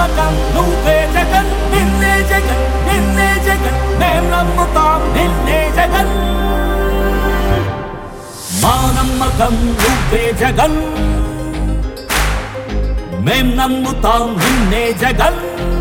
నమ్మకం నువ్వే జగన్ నిన్నే జగన్ నిన్నే జగన్ మేం నమ్ముతాం నిన్నే జగన్ మా నమ్మకం నువ్వే జగన్ మేం నమ్ముతాం నిన్నే జగన్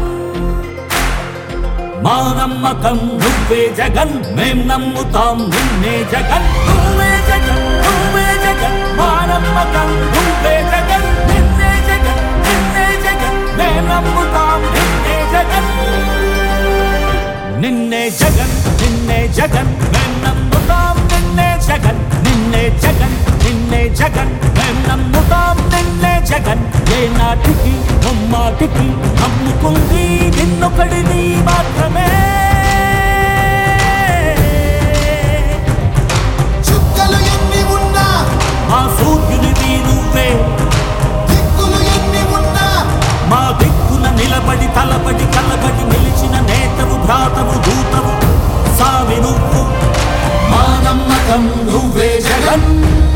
మా నమ్మకం నువ్వే జగన్ మేం నమ్ముతాం నిన్నే జగన్ నువ్వే జగన్ నువ్వే జగన్ మా నమ్మకం నువ్వే జగన్ నిన్నే జగన్ నిన్నే జగన్ మేం నమ్ముతాం నిన్నే జగన్ నిన్నే జగన్ నిన్నే జగన్ మేం నమ్ముతాం నిన్నే జగన్ నిన్నే జగన్ నిన్నే జగన్ మేం నమ్ముతాం నిన్నే జగన్ ఏ నాటికి నమ్మాటికి నమ్ముకుంది నిన్నొకడిని మాత్రమే చుక్కలు ఎన్ని ఉన్నా మా సూర్యునివి నువ్వే దిక్కులు ఎన్ని ఉన్నా మా దిక్కున నిలబడి తలబడి కలబడి నిలిచిన నేతవు భ్రాతవు దూతవు సావి నువ్వు మా నమ్మకం నువ్వే జగన్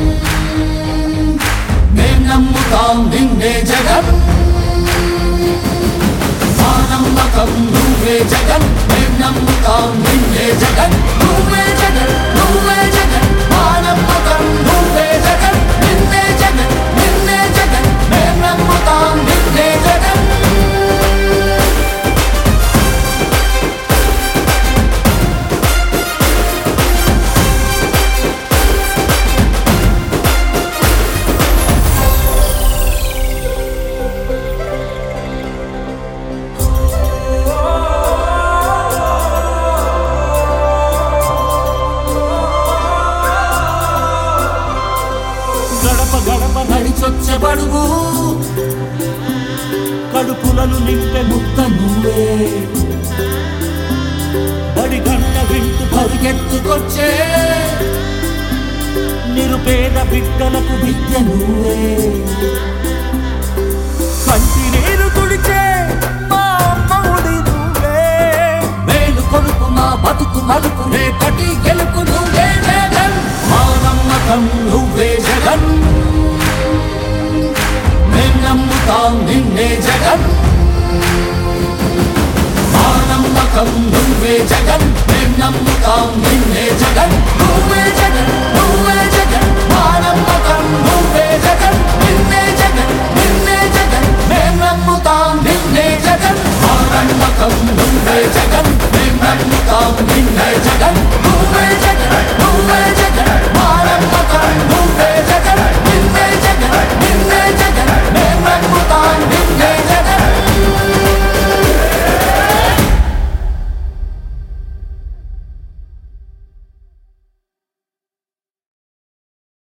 మేం నమ్ముతాం నిన్నే జగన్ మా నమ్మకం నువ్వే జగన్ మేం నమ్ముతాం నిన్నే జగన్ నువ్వే జగన్ నువ్వే జగన్ మా నమ్మకం నువ్వే జగన్ నిన్నే జగన్ నిన్నే జగన్ మేం నమ్ముతాం నిన్నే జగన్ గడప గడప నడిచొచ్చే బడుగు కడుపులను నింపె ముత్త నువ్వే బడి గంట వింటు పరిగెత్తుకొచ్చే నిరుపేద బిడ్డలకు విద్య విద్య నువ్వే కంటి నీరు తుడిచే మా అమ్మఒడి నువ్వే మేలు కొడుకు మా బతుకు మలుపు రేపటి గెలుపు నువ్వే జగన్ మా నమ్మకం నువ్వే జగన్ మేం నమ్ముతాం నిన్నే జగన్ మా నమ్మకం నువ్వే జగన్ మేం నమ్ముతాం నిన్నే జగన్